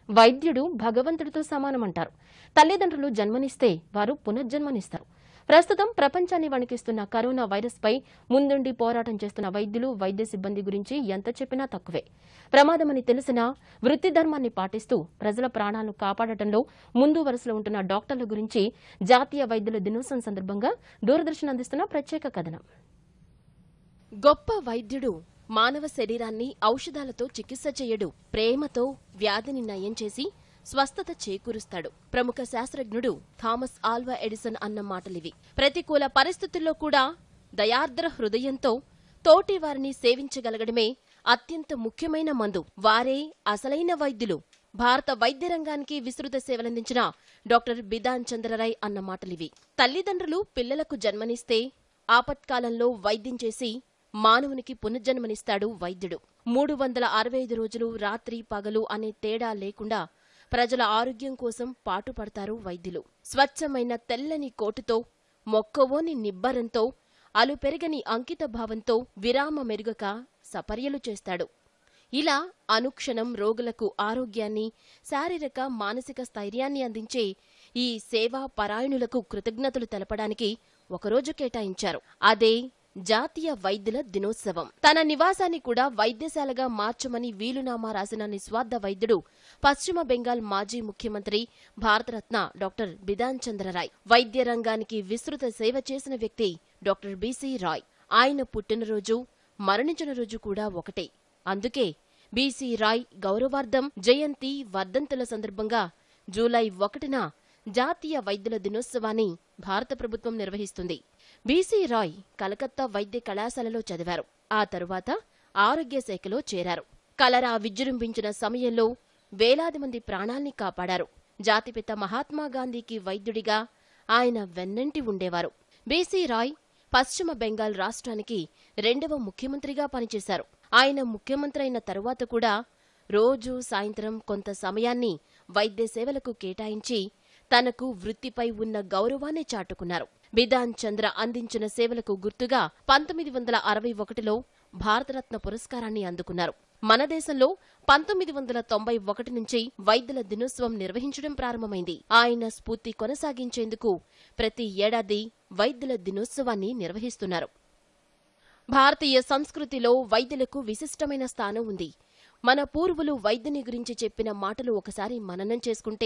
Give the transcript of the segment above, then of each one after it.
వైద్యుడు భగవంతుడితో సమానమంటారు తల్లిదండ్రులు జన్మనిస్తే వారు పునర్జన్మనిస్తారు ప్రస్తుతం ప్రపంచాన్ని వణికిస్తున్న కరోనా వైరస్పై ముందుండి పోరాటం చేస్తున్న వైద్యులు వైద్య సిబ్బంది గురించి ఎంత చెప్పినా తక్కువే ప్రమాదమని తెలిసినా వృత్తి ధర్మాన్ని పాటిస్తూ ప్రజల ప్రాణాలను కాపాడటంలో ముందు వరుసలో ఉంటున్న డాక్టర్ల గురించి జాతీయ వైద్యుల దినోత్సవం సందర్భంగా దూరదర్శన్ అందిస్తున్న ప్రత్యేక కథనం గొప్ప వైద్యుడు మానవ శరీరాన్ని ఔషధాలతో చికిత్స చేయడు ప్రేమతో వ్యాధిని నయం చేసి స్వస్థత చేకూరుస్తాడు ప్రముఖ శాస్త్రజ్ఞుడు థామస్ ఆల్వా ఎడిసన్ అన్న మాటలివి ప్రతికూల పరిస్థితుల్లో కూడా దయార్ద్ర హృదయంతో తోటి వారిని సేవించగలగడమే అత్యంత ముఖ్యమైన మందు వారే అసలైన వైద్యులు భారత వైద్య రంగానికి విస్తృత సేవలందించిన డాక్టర్ బిధాన్ చంద్రరాయ్ అన్న మాటలివి తల్లిదండ్రులు పిల్లలకు జన్మనిస్తే ఆపత్కాలంలో వైద్యం చేసి మానవునికి పునర్జన్మనిస్తాడు వైద్యుడు మూడు వందల అరవై ఐదు రోజులు రాత్రి పగలు అనే తేడా లేకుండా ప్రజల ఆరోగ్యం కోసం పాటుపడతారు వైద్యులు స్వచ్ఛమైన తెల్లని కోటుతో మొక్కవోని నిబ్బరంతో అలుపెరగని అంకిత భావంతో విరామ మెరుగక సపర్యలు చేస్తాడు ఇలా అనుక్షణం రోగులకు ఆరోగ్యాన్ని శారీరక మానసిక స్థైర్యాన్ని అందించే ఈ సేవా పరాయణులకు కృతజ్ఞతలు తెలపడానికి ఒకరోజు కేటాయించారు అదే జాతీయ వైద్యుల దినోత్సవం తన నివాసాన్ని కూడా వైద్యశాలగా మార్చమని వీలునామా రాసిన నిస్వార్థ వైద్యుడు పశ్చిమ బెంగాల్ మాజీ ముఖ్యమంత్రి భారతరత్న డాక్టర్ బిధాన్ చంద్రరాయ్ వైద్య రంగానికి విస్తృత సేవ చేసిన వ్యక్తి డాక్టర్ బీసీ రాయ్ ఆయన పుట్టినరోజు మరణించిన రోజు కూడా ఒకటే అందుకే బీసీ రాయ్ గౌరవార్థం జయంతి వర్ధంతుల సందర్భంగా జూలై ఒకటిన జాతీయ వైద్యుల దినోత్సవాన్ని భారత ప్రభుత్వం నిర్వహిస్తుంది బీసీ రాయ్ కలకత్తా వైద్య కళాశాలలో చదివారు ఆ తరువాత ఆరోగ్య శాఖలో చేరారు కలరా విజృంభించిన సమయంలో వేలాది మంది ప్రాణాల్ని కాపాడారు జాతిపిత మహాత్మా గాంధీకి వైద్యుడిగా ఆయన వెన్నంటి ఉండేవారు బీసీ రాయ్ పశ్చిమ బెంగాల్ రాష్ట్రానికి రెండవ ముఖ్యమంత్రిగా పనిచేశారు ఆయన ముఖ్యమంత్రి అయిన తరువాత కూడా రోజూ సాయంత్రం కొంత సమయాన్ని వైద్య సేవలకు కేటాయించి తనకు వృత్తిపై ఉన్న గౌరవాన్ని చాటుకున్నారు బిధాన్ చంద్ర అందించిన సేవలకు గుర్తుగా పంతొమ్మిది వందల అరవై ఒకటిలో భారతరత్న పురస్కారాన్ని అందుకున్నారు మన దేశంలో పంతొమ్మిది వందల తొంభై ఒకటి నుంచి వైద్యుల దినోత్సవం నిర్వహించడం ప్రారంభమైంది ఆయన స్ఫూర్తి కొనసాగించేందుకు ప్రతి ఏడాది వైద్యుల దినోత్సవాన్ని నిర్వహిస్తున్నారు భారతీయ సంస్కృతిలో వైద్యులకు విశిష్టమైన స్థానం ఉంది మన పూర్వులు వైద్యుని గురించి చెప్పిన మాటలు ఒకసారి మననం చేసుకుంటే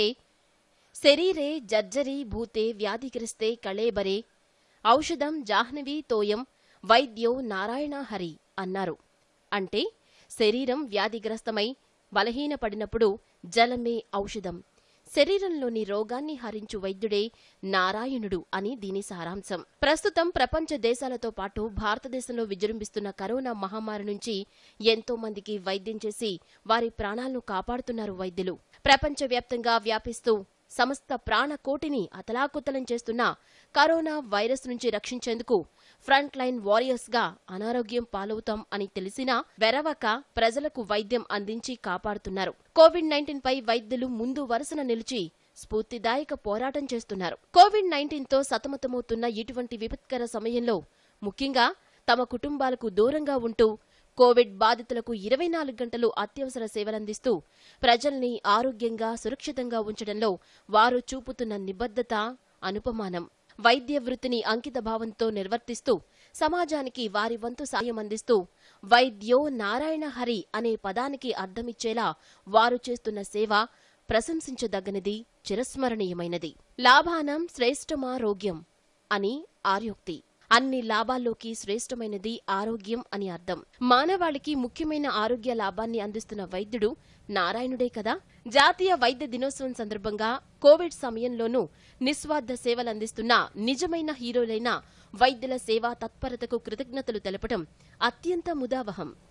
శరీరే జర్జరి భూతే వ్యాధిగ్రస్తే కళేబరే ఔషధం జాహ్నవి తోయం వైద్యో నారాయణ హరి అన్నారు అంటే శరీరం వ్యాధిగ్రస్తమై బలహీనపడినప్పుడు జలమే ఔషధం శరీరంలోని రోగాన్ని హరించు వైద్యుడే నారాయణుడు అని దీని సారాంశం ప్రస్తుతం ప్రపంచ దేశాలతో పాటు భారతదేశంలో విజృంభిస్తున్న కరోనా మహమ్మారి నుంచి ఎంతో మందికి వైద్యం చేసి వారి ప్రాణాలను కాపాడుతున్నారు వైద్యులు ప్రపంచవ్యాప్తంగా వ్యాపిస్తూ సమస్త ప్రాణకోటిని అతలాకుతలం చేస్తున్న కరోనా వైరస్ నుంచి రక్షించేందుకు ఫ్రంట్ లైన్ వారియర్స్ గా అనారోగ్యం పాలవుతాం అని తెలిసినా వెరవక ప్రజలకు వైద్యం అందించి కాపాడుతున్నారు కోవిడ్ నైన్టీన్ పై వైద్యులు ముందు వరుసన నిలిచి స్ఫూర్తిదాయక పోరాటం చేస్తున్నారు కోవిడ్ నైన్టీన్ తో సతమతమవుతున్న ఇటువంటి విపత్కర సమయంలో ముఖ్యంగా తమ కుటుంబాలకు దూరంగా ఉంటూ కోవిడ్ బాధితులకు ఇరవై నాలుగు గంటలు అత్యవసర సేవలందిస్తూ ప్రజల్ని ఆరోగ్యంగా సురక్షితంగా ఉంచడంలో వారు చూపుతున్న నిబద్ధత అనుపమానం వైద్య వృత్తిని అంకిత భావంతో నిర్వర్తిస్తూ సమాజానికి వారి వంతు సాయం అందిస్తూ వైద్యో నారాయణ హరి అనే పదానికి అర్థమిచ్చేలా వారు చేస్తున్న సేవ ప్రశంసించదగ్గనిది చిరస్మరణీయమైనది లాభానం శ్రేష్టమారోగ్యం అని ఆర్యోక్తి అన్ని లాభాల్లోకి శ్రేష్టమైనది ఆరోగ్యం అని అర్థం మానవాళికి ముఖ్యమైన ఆరోగ్య లాభాన్ని అందిస్తున్న వైద్యుడు నారాయణుడే కదా జాతీయ వైద్య దినోత్సవం సందర్భంగా కోవిడ్ సమయంలోనూ నిస్వార్థ సేవలందిస్తున్న నిజమైన హీరోలైన వైద్యుల సేవా తత్పరతకు కృతజ్ఞతలు తెలపడం అత్యంత ముదావహం